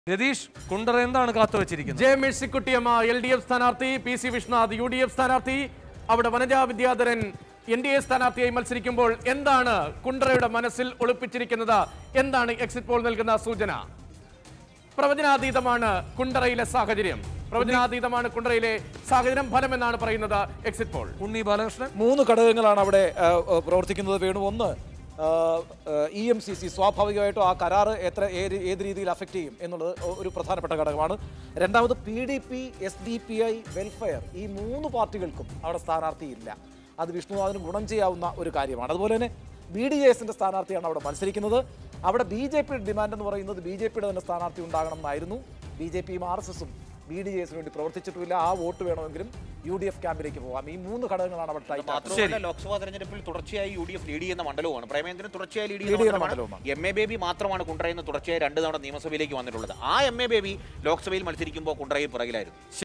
രതീഷ് കുണ്ടറ എന്താണ് കാത്തുവച്ചിരിക്കുന്നത് J Mercykuttyamma L D F സ്ഥാനാർത്ഥി P C Vishwanath U D F സ്ഥാനാർത്ഥി അവിടെ Vanaja Vidyadharan N D A സ്ഥാനാർത്ഥിയായി മത്സരിക്കുമ്പോൾ എന്താണ് കുണ്ടറയുടെ മനസ്സിൽ ഒളിപ്പിച്ചിരിക്കുന്നത് എന്താണ് എക്സിറ്റ് പോൾ നൽകുന്ന സൂചന പ്രവചനാതീതമാണ് കുണ്ടറയിലെ സാഹചര്യം പ്രവചനാതീതമാണ് കുണ്ടറയിലെ സാഹചര്യം ഫലം എന്നാണ് പറയുന്നത് എക്സിറ്റ് പോൾ ഉണ്ണി ബാലകൃഷ്ണൻ മൂന്ന് ഘടകങ്ങളാണ് അവിടെ ആ, ആ, പ്രവർത്തിക്കുന്നത് വേണു ഒന്ന് ഇ എം സി സി സ്വാഭാവികമായിട്ടും ആ കരാർ എത്ര ഏത് ഏത് രീതിയിൽ അഫക്റ്റ് ചെയ്യും എന്നുള്ളത് ഒ- ഒരു പ്രധാനപ്പെട്ട ഘടകമാണ് രണ്ടാമത് P D P S D P I welfare ഈ മൂന്ന് പാർട്ടികൾക്കും അവിടെ സ്ഥാനാർത്ഥിയില്ല അത് വിഷ്ണുനാഥിന് ഗുണം ചെയ്യാവുന്ന ഒരു കാര്യമാണ് അതുപോലെ തന്നെ ബി ഡി എസിന്റെ സ്ഥാനാർത്ഥിയാണ് അവിടെ മത്സരിക്കുന്നത് അവിടെ ബി ജെ പിയുടെ ഡിമാൻഡ് എന്ന് പറയുന്നത് ബി ജെ പിയുടെ തന്നെ സ്ഥാനാർത്ഥി ഉണ്ടാകണം എന്നായിരുന്നു ബി ജെ പിയും ആർ എസ് എസും ബി ഡി എസിന് വേണ്ടി പ്രവർത്തിച്ചിട്ടുമില്ല ആ വോട്ട് വേണമെങ്കിലും യു ഡി എഫ് ക്യാമ്പിലേക്ക് പോകാം ഈ മൂന്ന് ഘടകങ്ങളാണ് അവിടെ ടൈറ്റ് ആക്കുന്നത്. മാത്രമല്ല ലോക്സഭാ തെരഞ്ഞെടുപ്പിൽ തുടർച്ചയായി യു ഡി എഫ് ലീഡ് ചെയ്യുന്ന മണ്ഡലവുമാണ് പ്രേമേന്ദ്രൻ തുടർച്ചയായി ലീഡ് ലീഡ് ചെയ്യുന്ന ചെയ്യുന്ന മണ്ഡലവുമാണ്. മണ്ഡലമാണ് എം എ ബേബി മാത്രമാണ് കുണ്ടറയിൽ നിന്ന് തുടർച്ചയായി രണ്ട് തവണ നിയമസഭയിലേക്ക് വന്നിട്ടുള്ളത് ആ എം എ ബേബി ലോക്സഭയിൽ മത്സരിക്കുമ്പോൾ കുണ്ടറയിൽ പുറകിലായിരുന്നു